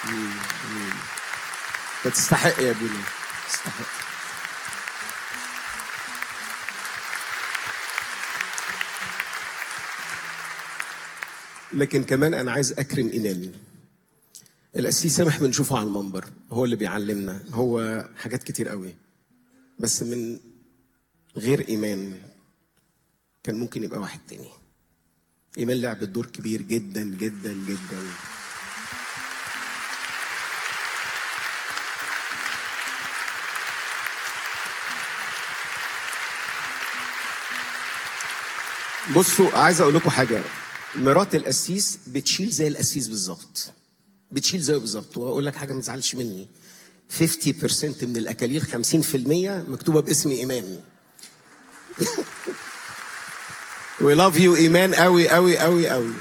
امين امين انت تستحق يا ابونا تستحق لكن كمان انا عايز اكرم ايمان القسيس سامح بنشوفه على المنبر هو اللي بيعلمنا هو حاجات كتير قوي بس من غير ايمان كان ممكن يبقى واحد تاني ايمان لعبت دور كبير جدا جدا جدا بصوا عايز اقول لكم حاجه مرات القسيس بتشيل زي القسيس بالظبط بتشيل زيه بالظبط واقول لك حاجه ما تزعلش مني 50% من الاكاليل 50% مكتوبه باسم ايمان We love you ايمان قوي قوي قوي قوي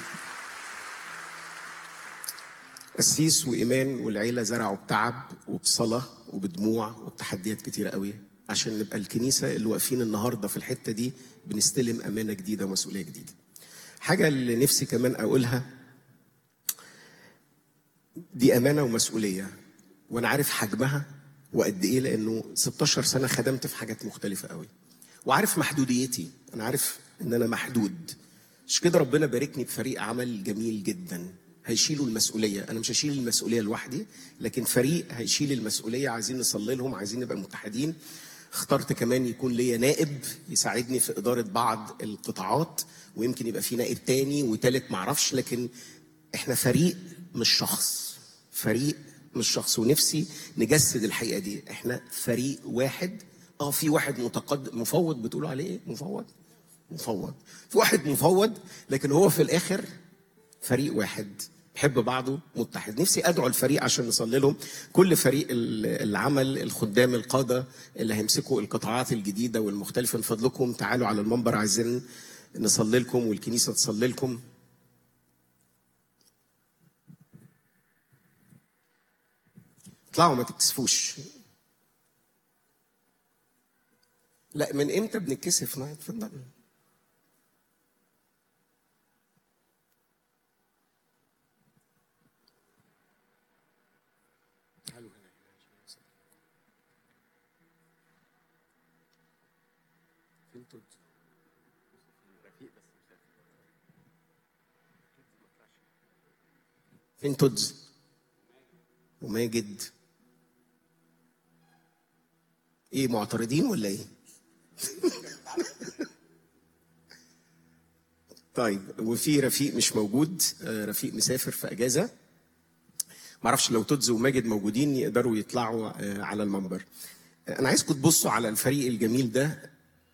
قسيس وايمان والعيله زرعوا بتعب وبصلاه وبدموع وبتحديات كتيره قوي عشان نبقى الكنيسه اللي واقفين النهارده في الحته دي بنستلم امانه جديده ومسؤوليه جديده. حاجه اللي نفسي كمان اقولها دي امانه ومسؤوليه وانا عارف حجمها وقد ايه لانه 16 سنه خدمت في حاجات مختلفه قوي وعارف محدوديتي انا عارف ان انا محدود مش كده ربنا باركني بفريق عمل جميل جدا هيشيلوا المسؤوليه انا مش هشيل المسؤوليه لوحدي لكن فريق هيشيل المسؤوليه عايزين نصلي لهم عايزين نبقى متحدين اخترت كمان يكون ليا نائب يساعدني في اداره بعض القطاعات ويمكن يبقى في نائب تاني وتالت معرفش لكن احنا فريق مش شخص فريق مش شخص ونفسي نجسد الحقيقه دي احنا فريق واحد اه في واحد متقدم مفوض بتقولوا عليه ايه مفوض مفوض في واحد مفوض لكن هو في الاخر فريق واحد بحب بعضه متحد نفسي ادعو الفريق عشان نصلي لهم كل فريق العمل الخدام القاده اللي هيمسكوا القطاعات الجديده والمختلفه من فضلكم تعالوا على المنبر عايزين نصلي لكم والكنيسه تصلي لكم اطلعوا ما تكسفوش لا من امتى بنتكسف ما اتفضل فين تودز وماجد ايه معترضين ولا ايه طيب وفي رفيق مش موجود رفيق مسافر في اجازه معرفش لو تودز وماجد موجودين يقدروا يطلعوا على المنبر انا عايزكم تبصوا على الفريق الجميل ده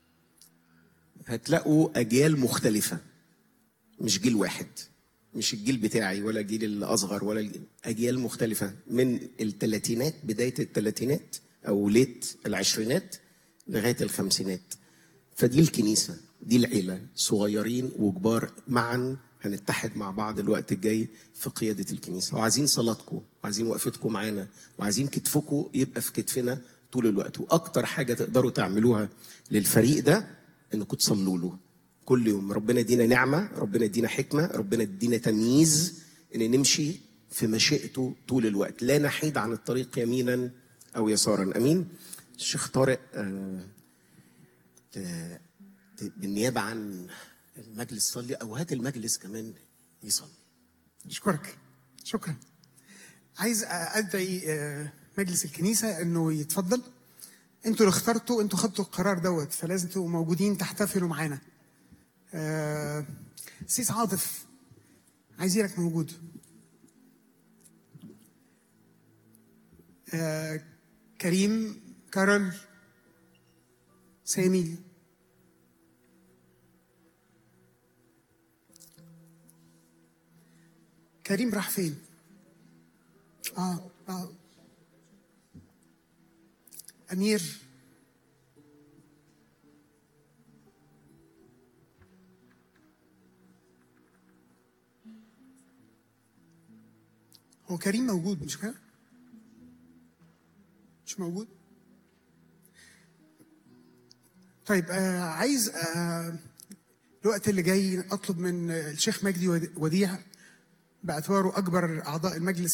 هتلاقوا اجيال مختلفه مش جيل واحد مش الجيل بتاعي ولا الجيل الاصغر ولا الجيل. اجيال مختلفه من الثلاثينات بدايه الثلاثينات او ليت العشرينات لغايه الخمسينات فدي الكنيسه دي العيله صغيرين وكبار معا هنتحد مع بعض الوقت الجاي في قياده الكنيسه وعايزين صلاتكم وعايزين وقفتكم معانا وعايزين كتفكم يبقى في كتفنا طول الوقت واكتر حاجه تقدروا تعملوها للفريق ده انكم تصلوا له كل يوم ربنا يدينا نعمة ربنا يدينا حكمة ربنا يدينا تمييز ان نمشي في مشيئته طول الوقت لا نحيد عن الطريق يمينا او يسارا امين الشيخ طارق آه آه بالنيابة عن المجلس صلي او هات المجلس كمان يصلي اشكرك شكرا عايز ادعي مجلس الكنيسه انه يتفضل انتوا اللي اخترتوا انتوا خدتوا القرار دوت فلازم تبقوا موجودين تحتفلوا معانا آه سيس عاطف عايزينك موجود آه كريم كارل سامي كريم راح فين؟ اه اه امير هو كريم موجود مش كده؟ مش موجود؟ طيب آه عايز آه الوقت اللي جاي اطلب من الشيخ مجدي وديع باعتباره اكبر اعضاء المجلس